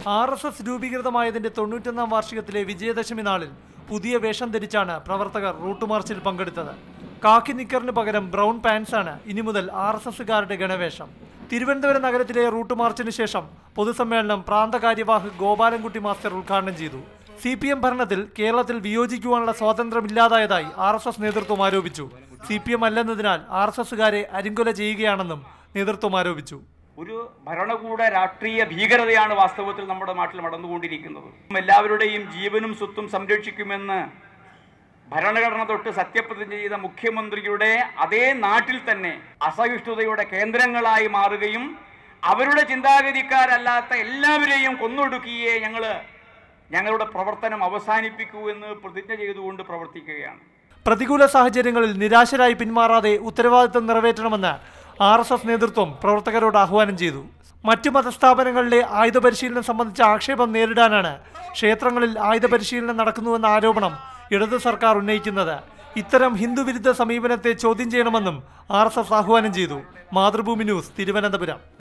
R S S രൂപീകൃതമായതിന്റെ തൊണ്ണൂറ്റൊന്നാം വാർഷികത്തിലെ വിജയദശമി നാളിൽ പുതിയ വേഷം ധരിച്ചാണ് പ്രവർത്തകർ റൂട്ട് മാർച്ചിൽ പങ്കെടുത്തത് കാക്കി നിക്കറിന് പകരം ബ്രൗൺ പാൻസാണ് ഇനി മുതൽ ആർ എസ് എസുകാരുടെ ഗണവേഷം തിരുവനന്തപുരം നഗരത്തിലെ റൂട്ട് മാർച്ചിന് ശേഷം പൊതുസമ്മേളനം പ്രാന്തകാര്യവാഹ് ഗോപാലൻകുട്ടി മാസ്റ്റർ ഉദ്ഘാടനം ചെയ്തു സി പി എം ഭരണത്തിൽ കേരളത്തിൽ വിയോജിക്കുവാനുള്ള സ്വാതന്ത്ര്യമില്ലാതായതായി ആർ എസ് എസ് നേതൃത്വം ആരോപിച്ചു സി പി എം അല്ലെന്നതിനാൽ ആർ എസ് എസുകാരെ അരിങ്കൊല ചെയ്യുകയാണെന്നും നേതൃത്വം ആരോപിച്ചു ഒരു ഭരണകൂട രാഷ്ട്രീയ ഭീകരതയാണ് വാസ്തവത്തിൽ നമ്മുടെ നാട്ടിൽ നടന്നുകൊണ്ടിരിക്കുന്നത് എല്ലാവരുടെയും ജീവനും സ്വത്തും സംരക്ഷിക്കുമെന്ന് ഭരണഘടന തൊട്ട് സത്യപ്രതിജ്ഞ ചെയ്ത മുഖ്യമന്ത്രിയുടെ അതേ നാട്ടിൽ തന്നെ അസഹിഷ്ണുതയുടെ കേന്ദ്രങ്ങളായി മാറുകയും അവരുടെ ചിന്താഗതിക്കാരല്ലാത്ത എല്ലാവരെയും കൊന്നൊടുക്കിയേ ഞങ്ങൾ ഞങ്ങളുടെ പ്രവർത്തനം അവസാനിപ്പിക്കൂ എന്ന് പ്രതിജ്ഞ ചെയ്തുകൊണ്ട് പ്രവർത്തിക്കുകയാണ് പ്രതികൂല സാഹചര്യങ്ങളിൽ നിരാശരായി പിന്മാറാതെ ഉത്തരവാദിത്തം നിറവേറ്റണമെന്ന് ആർ എസ് എസ് നേതൃത്വം പ്രവർത്തകരോട് ആഹ്വാനം ചെയ്തു മറ്റു മതസ്ഥാപനങ്ങളിലെ ആയുധ പരിശീലനം സംബന്ധിച്ച ആക്ഷേപം നേരിടാനാണ് ക്ഷേത്രങ്ങളിൽ ആയുധ പരിശീലനം നടക്കുന്നുവെന്ന ആരോപണം ഇടതു സർക്കാർ ഉന്നയിക്കുന്നത് ഇത്തരം ഹിന്ദുവിരുദ്ധ സമീപനത്തെ ചോദ്യം ചെയ്യണമെന്നും ആർ എസ് എസ് ആഹ്വാനം ചെയ്തു മാതൃഭൂമി ന്യൂസ് തിരുവനന്തപുരം